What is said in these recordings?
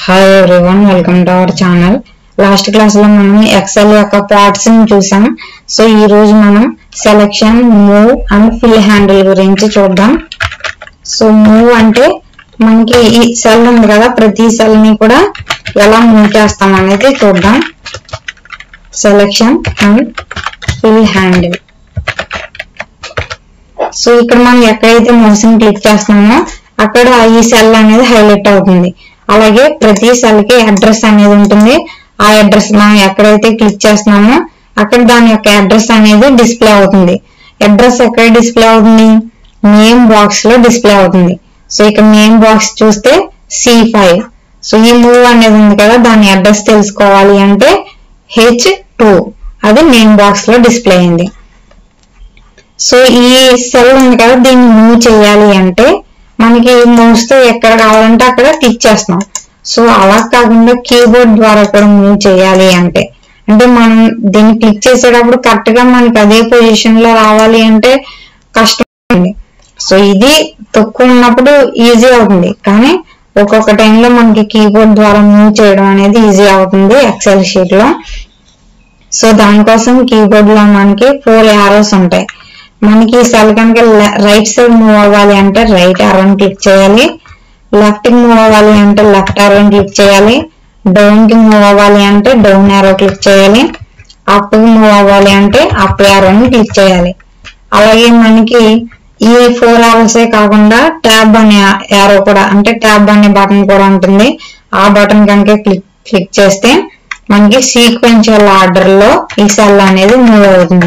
hi everyone welcome to our channel last class లో మనం XL యొక్క పార్ట్స్ ని చూసాం సో ఈ రోజు మనం selection move and fill handle గురించి చూద్దాం సో మూవ్ అంటే మనకి ఈ సెల్ ఉంది కదా ప్రతి సెల్ ని కూడా ఎలా మూవ్ చేస్తాం అనేది చూద్దాం selection and fill handle so ఇక్కడ మనం ఎక్కడైతే మౌస్ ని క్లిక్ చేస్తున్నామో అక్కడ ఈ సెల్ అనేది హైలైట్ అవుతుంది అలాగే ప్రతి సెల్ కి అడ్రస్ అనేది ఉంటుంది ఆ అడ్రస్ మనం ఎక్కడైతే క్లిక్ చేస్తున్నామో అక్కడ దాని యొక్క అడ్రస్ అనేది డిస్ప్లే అవుతుంది అడ్రస్ ఎక్కడ డిస్ప్లే అవుతుంది నేమ్ బాక్స్ లో డిస్ప్లే అవుతుంది సో ఇక్కడ నేమ్ బాక్స్ చూస్తే సి ఫైవ్ సో ఈ మూవ్ అనేది ఉంది కదా దాని అడ్రస్ తెలుసుకోవాలి అంటే హెచ్ టూ అది నేమ్ బాక్స్ లో డిస్ప్లే అయింది సో ఈ సెల్ ఉంది కదా దీన్ని మూవ్ చేయాలి అంటే మనకి మౌస్ తో ఎక్కడ కావాలంటే అక్కడ క్లిక్ చేస్తున్నాం సో అలా కాకుండా కీబోర్డ్ ద్వారా కూడా మూవ్ చేయాలి అంటే అంటే మనం దీన్ని క్లిక్ చేసేటప్పుడు కరెక్ట్ గా మనకి అదే పొజిషన్ లో రావాలి అంటే కష్టం ఉంది సో ఇది తక్కువ ఉన్నప్పుడు ఈజీ అవుతుంది కానీ ఒక్కొక్క టైంలో మనకి కీబోర్డ్ ద్వారా మూవ్ చేయడం అనేది ఈజీ అవుతుంది ఎక్సెల్ షీట్ లో సో దానికోసం కీబోర్డ్ లో మనకి ఫోర్ యారోస్ ఉంటాయి మనకి సెల్ కనుక రైట్ సైడ్ మూవ్ అవ్వాలి అంటే రైట్ ఆరోని క్లిక్ చేయాలి లెఫ్ట్ కి మూవ్ అవ్వాలి అంటే లెఫ్ట్ ఆరోని క్లిక్ చేయాలి డౌన్ కి మూవ్ అవ్వాలి అంటే డౌన్ ఆరో క్లిక్ చేయాలి అప్ కి మూవ్ అవ్వాలి అంటే అప్ ఆరోని క్లిక్ చేయాలి అలాగే మనకి ఈ ఫోర్ ఆరోసే కాకుండా ట్యాబ్ అనే యారో కూడా అంటే ట్యాబ్ అనే బటన్ కూడా ఉంటుంది ఆ బటన్ కనుక క్లిక్ క్లిక్ చేస్తే మనకి సీక్వెన్షియల్ ఆర్డర్ లో ఈ సెల్ అనేది మూవ్ అవుతుంది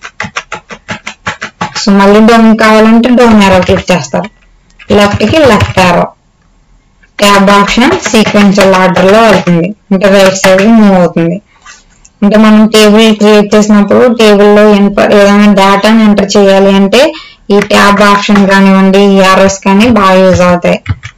సో మళ్ళీ డౌన్ కావాలంటే డౌన్ యారో క్లిక్ చేస్తారు లెఫ్ట్ కి left arrow tab option sequential order లో వెళ్తుంది అంటే రైట్ సైడ్ మూవ్ అవుతుంది అంటే మనం టేబుల్ క్రియేట్ చేసినప్పుడు టేబుల్లో ఏదైనా డేటాని ఎంటర్ చేయాలి అంటే ఈ ట్యాబ్ ఆప్షన్ కానివ్వండి ఈ ఆర్ఎస్ కానీ బాగా యూజ్ అవుతాయి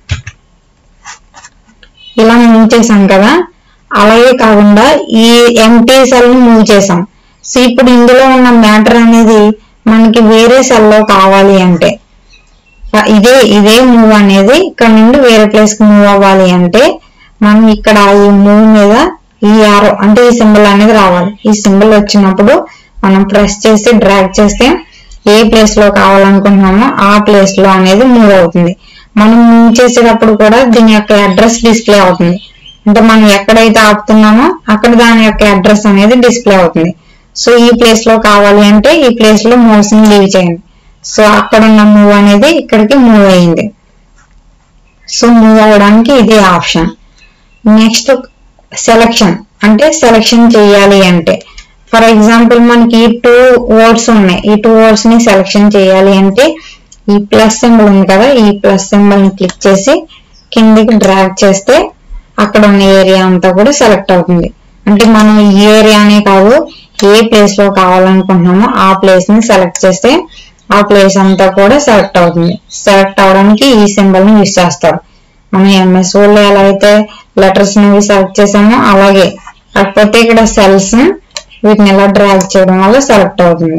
ఇలా మూవ్ చేసాం కదా అలాగే కాకుండా ఈ ఎంటీ సెల్ ని మూవ్ చేసాం సో ఇప్పుడు ఇందులో ఉన్న మ్యాటర్ అనేది మనకి వేరే సెల్ లో కావాలి అంటే ఇదే ఇదే మూవ్ అనేది ఇక్కడ నుండి వేరే ప్లేస్ కి మూవ్ అవ్వాలి అంటే మనం ఇక్కడ ఈ మూవ్ మీద ఈ ఆరో అంటే ఈ సింబల్ అనేది రావాలి ఈ సింబల్ వచ్చినప్పుడు మనం ప్రెస్ చేసి డ్రాగ్ చేస్తే ఏ ప్లేస్ లో కావాలనుకుంటున్నామో ఆ ప్లేస్ లో అనేది మూవ్ అవుతుంది మనం మూవ్ చేసేటప్పుడు కూడా దీని యొక్క అడ్రస్ డిస్ప్లే అవుతుంది అంటే మనం ఎక్కడైతే ఆపుతున్నామో అక్కడ దాని యొక్క అడ్రస్ అనేది డిస్ప్లే అవుతుంది సో ఈ ప్లేస్ లో కావాలి అంటే ఈ ప్లేస్ లో మౌస్ ని లీవ్ చేయండి సో అక్కడ ఉన్న మూవ్ అనేది ఇక్కడికి మూవ్ అయింది సో మూవ్ అవ్వడానికి ఇది ఆప్షన్ నెక్స్ట్ సెలక్షన్ అంటే సెలక్షన్ చేయాలి అంటే ఫర్ ఎగ్జాంపుల్ మనకి ఈ టూ వర్డ్స్ ఉన్నాయి ఈ టూ వర్డ్స్ ని సెలక్షన్ చేయాలి అంటే ఈ ప్లస్ సింబల్ ఉంది కదా ఈ ప్లస్ సింబల్ ని క్లిక్ చేసి కిందికి డ్రాగ్ చేస్తే అక్కడ ఉన్న ఏరియా అంతా కూడా సెలెక్ట్ అవుతుంది అంటే మనం ఈ ఏరియానే కాదు ఏ ప్లేస్ లో కావాలనుకుంటున్నామో ఆ ప్లేస్ ని సెలెక్ట్ చేస్తే ఆ ప్లేస్ అంతా కూడా సెలెక్ట్ అవుతుంది సెలెక్ట్ అవడానికి ఈ సింబల్ ని యూజ్ చేస్తారు మనం ఎంఎస్ లో ఎలా అయితే లెటర్స్ ని సెలెక్ట్ చేసామో అలాగే కాకపోతే ఇక్కడ సెల్స్ వీటిని ఎలా డ్రాగ్ చేయడం వల్ల సెలెక్ట్ అవుతుంది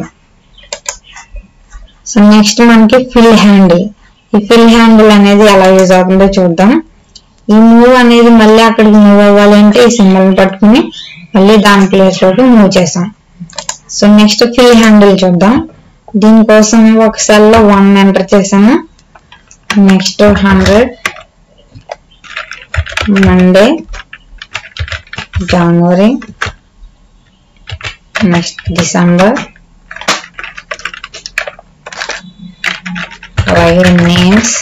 సో నెక్స్ట్ మనకి ఫిల్ హ్యాండిల్ ఈ ఫిల్ హ్యాండిల్ అనేది ఎలా యూజ్ అవుతుందో చూద్దాం ఈ మూవ్ అనేది మళ్ళీ అక్కడికి మూవ్ అవ్వాలి అంటే ఈ సింబల్ పట్టుకుని మళ్ళీ దాని ప్లేస్ లోకి మూవ్ చేసాం సో నెక్స్ట్ ఫిల్ హ్యాండిల్ చూద్దాం దీనికోసం ఒక సెల్ లో వన్ ఎంటర్ చేసాము next hundred Monday January next December అలాగే నేమ్స్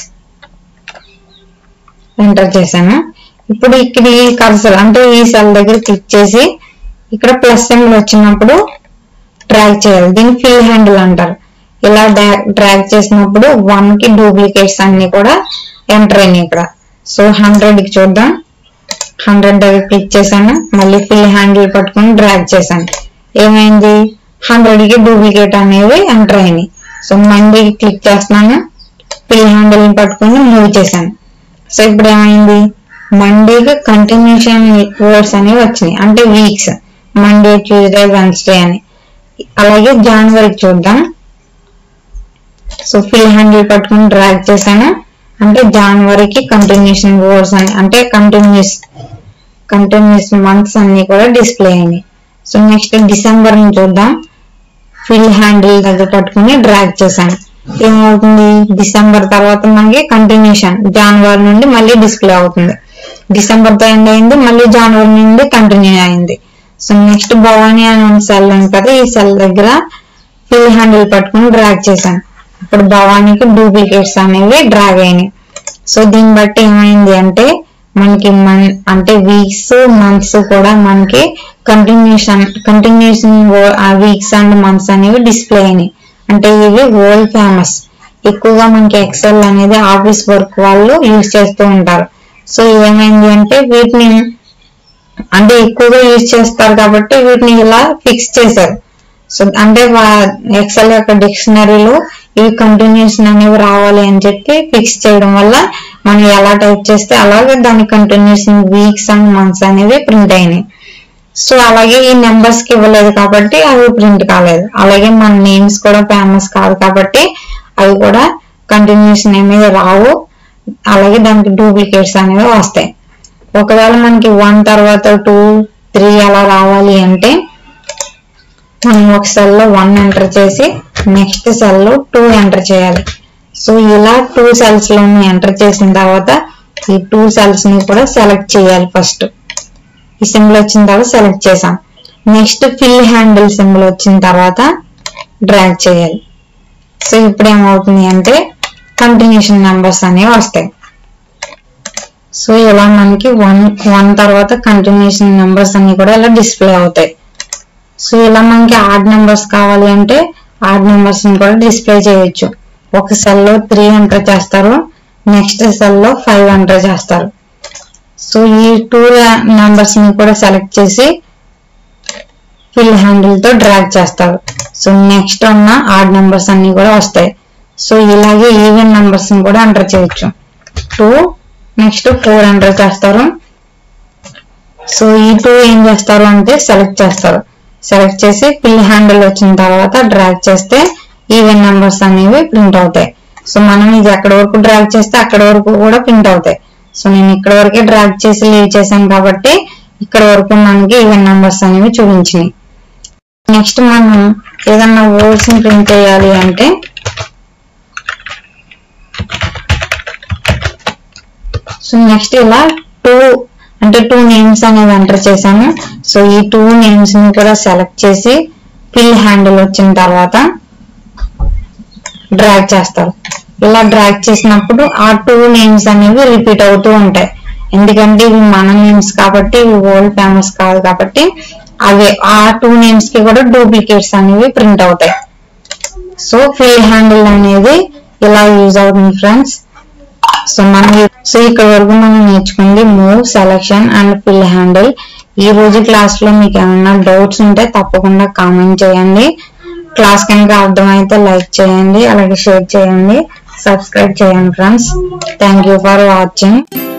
ఎంటర్ చేశాను ఇప్పుడు ఇక్కడ ఈ కర్సర్ అంటే ఈ సెల్ దగ్గర క్లిక్ చేసి ఇక్కడ ప్లస్ సింబల్ వచ్చినప్పుడు డ్రాగ్ చేయాలి దీన్ని ఫిల్ హ్యాండిల్ అంటారు ఇలా డ్రాగ్ చేసినప్పుడు వన్ కి డూప్లికేట్స్ అన్ని కూడా ఎంటర్ అయినాయి ఇక్కడ సో హండ్రెడ్ కి చూద్దాం హండ్రెడ్ దగ్గర క్లిక్ చేశాను మళ్ళీ ఫిల్ హ్యాండిల్ పట్టుకుని డ్రాగ్ చేశాను ఏమైంది హండ్రెడ్ కి డూప్లికేట్ అనేవి ఎంటర్ అయినాయి సో మండీకి క్లిక్ చేస్తున్నాను ఫిల్ హ్యాండిల్ పట్టుకుని మూవ్ చేశాను సో ఇప్పుడు ఏమైంది మండేకి కంటిన్యూషన్ వర్డ్స్ అనేవి వచ్చినాయి అంటే వీక్స్ మండే ట్యూస్డే వెన్స్డే అని అలాగే జనవరికి చూద్దాం సో ఫిల్ హ్యాండిల్ పట్టుకుని డ్రాగ్ చేశాను అంటే జనవరికి కంటిన్యూషన్ వర్డ్స్ అని అంటే కంటిన్యూస్ కంటిన్యూస్ మంత్స్ అన్ని కూడా డిస్ప్లే అయినాయి సో నెక్స్ట్ డిసెంబర్ ని చూద్దాం ఫిల్ హ్యాండిల్ దగ్గర పట్టుకుని డ్రాగ్ చేశాను ఏమవుతుంది డిసెంబర్ తర్వాత మనకి కంటిన్యూషన్ జనవరి నుండి మళ్ళీ డిస్ప్లే అవుతుంది డిసెంబర్ తో ఎండ్ అయింది మళ్ళీ జనవరి నుండి కంటిన్యూ అయింది సో నెక్స్ట్ భవానీ అనే సెల్ ఉంది కదా ఈ సెల్ దగ్గర ఫిల్ హ్యాండిల్ పట్టుకుని డ్రాగ్ చేశాను ఇప్పుడు భవానీకి డూప్లికేట్స్ అనేవి డ్రాగ్ అయినాయి సో దీన్ని బట్టి ఏమైంది అంటే మనకి మన్ అంటే వీక్స్ మంత్స్ కూడా మనకి కంటిన్యూషన్ కంటిన్యూషన్ ఆ వీక్స్ అండ్ మంత్స్ అనేవి డిస్ప్లే అయినాయి అంటే ఇవి వరల్డ్ ఫేమస్ ఎక్కువగా మనకి ఎక్సెల్ అనేది ఆఫీస్ వర్క్ వాళ్ళు యూజ్ చేస్తూ ఉంటారు సో ఏమైంది అంటే వీటిని అంటే ఎక్కువగా యూజ్ చేస్తారు కాబట్టి వీటిని ఇలా ఫిక్స్ చేశారు సో అంటే ఎక్సెల్ యొక్క డిక్షనరీలో ఇవి కంటిన్యూషన్ అనేవి రావాలి అని చెప్పి ఫిక్స్ చేయడం వల్ల మనం ఎలా టైప్ చేస్తే అలాగే దాని కంటిన్యూషన్ వీక్స్ అండ్ మంత్స్ అనేవి ప్రింట్ అయినాయి సో అలాగే ఈ నెంబర్స్ కి ఇవ్వలేదు కాబట్టి అవి ప్రింట్ కాలేదు అలాగే మన నేమ్స్ కూడా ఫేమస్ కాదు కాబట్టి అవి కూడా కంటిన్యూషన్ అనేది రావు అలాగే దానికి డూప్లికేట్స్ అనేవి వస్తాయి ఒకవేళ మనకి వన్ తర్వాత టూ త్రీ అలా రావాలి అంటే మనం ఒక సెల్ లో వన్ ఎంటర్ చేసి నెక్స్ట్ సెల్ లో టూ ఎంటర్ చేయాలి సో ఇలా టూ సెల్స్ లో ఎంటర్ చేసిన తర్వాత ఈ టూ సెల్స్ ని కూడా సెలెక్ట్ చేయాలి ఫస్ట్ ఈ సింబల్ వచ్చిన తర్వాత సెలెక్ట్ చేసాం నెక్స్ట్ ఫిల్ హ్యాండిల్ సింబల్ వచ్చిన తర్వాత డ్రాగ్ చేయాలి సో ఇప్పుడు ఏమవుతుంది అంటే కంటిన్యూషన్ నెంబర్స్ అనేవి వస్తాయి సో ఇలా మనకి వన్ వన్ తర్వాత కంటిన్యూషన్ నెంబర్స్ అన్ని కూడా ఇలా డిస్ప్లే అవుతాయి సో ఇలా మనకి ఆడ్ నెంబర్స్ కావాలి అంటే ఆడ్ నెంబర్స్ ని కూడా డిస్ప్లే చేయొచ్చు ఒక సెల్ లో త్రీ ఎంటర్ చేస్తారు నెక్స్ట్ సెల్ లో ఫైవ్ ఎంటర్ చేస్తారు సో ఈ టూ నెంబర్స్ ని కూడా సెలెక్ట్ చేసి ఫిల్ హ్యాండిల్ తో డ్రాగ్ చేస్తారు సో నెక్స్ట్ ఉన్న ఆడ్ నెంబర్స్ అన్ని కూడా వస్తాయి సో ఇలాగే ఈవెన్ నెంబర్స్ ని కూడా ఎంటర్ చేయొచ్చు టూ నెక్స్ట్ ఫోర్ ఎంటర్ చేస్తారు సో ఈ టూ ఏం చేస్తారు అంటే సెలెక్ట్ చేస్తారు సెలెక్ట్ చేసి ఫిల్ హ్యాండిల్ వచ్చిన తర్వాత డ్రాగ్ చేస్తే ఈవెన్ నెంబర్స్ అనేవి ప్రింట్ అవుతాయి సో మనం ఇది ఎక్కడ వరకు డ్రాగ్ చేస్తే అక్కడ వరకు కూడా ప్రింట్ అవుతాయి సో నేను ఇక్కడ వరకే డ్రాగ్ చేసి లీవ్ చేశాను కాబట్టి ఇక్కడ వరకు మనకి ఈవెన్ నెంబర్స్ అనేవి చూపించినాయి నెక్స్ట్ మనం ఏదన్నా వర్డ్స్ ని ప్రింట్ చేయాలి అంటే సో నెక్స్ట్ ఇలా టూ అంటే టూ నేమ్స్ అనేవి ఎంటర్ చేశాను సో ఈ టూ నేమ్స్ ని కూడా సెలెక్ట్ చేసి ఫిల్ హ్యాండిల్ వచ్చిన తర్వాత డ్రాగ్ చేస్తారు ఇలా డ్రాగ్ చేసినప్పుడు ఆ టూ నేమ్స్ అనేవి రిపీట్ అవుతూ ఉంటాయి ఎందుకంటే ఇవి మన నేమ్స్ కాబట్టి ఇవి వరల్డ్ ఫేమస్ కాదు కాబట్టి అవి ఆ టూ నేమ్స్ కి కూడా డూప్లికేట్స్ అనేవి ప్రింట్ అవుతాయి సో ఫిల్ హ్యాండిల్ అనేది ఇలా యూజ్ అవుతుంది ఫ్రెండ్స్ సో మనం సో ఇక్కడ వరకు మనం నేర్చుకుంది move selection and fill handle ఈ రోజు క్లాస్ లో మీకు ఏమైనా డౌట్స్ ఉంటే తప్పకుండా కామెంట్ చేయండి క్లాస్ కనుక అర్థమైతే లైక్ చేయండి అలాగే షేర్ చేయండి సబ్స్క్రైబ్ చేయండి friends thank you for watching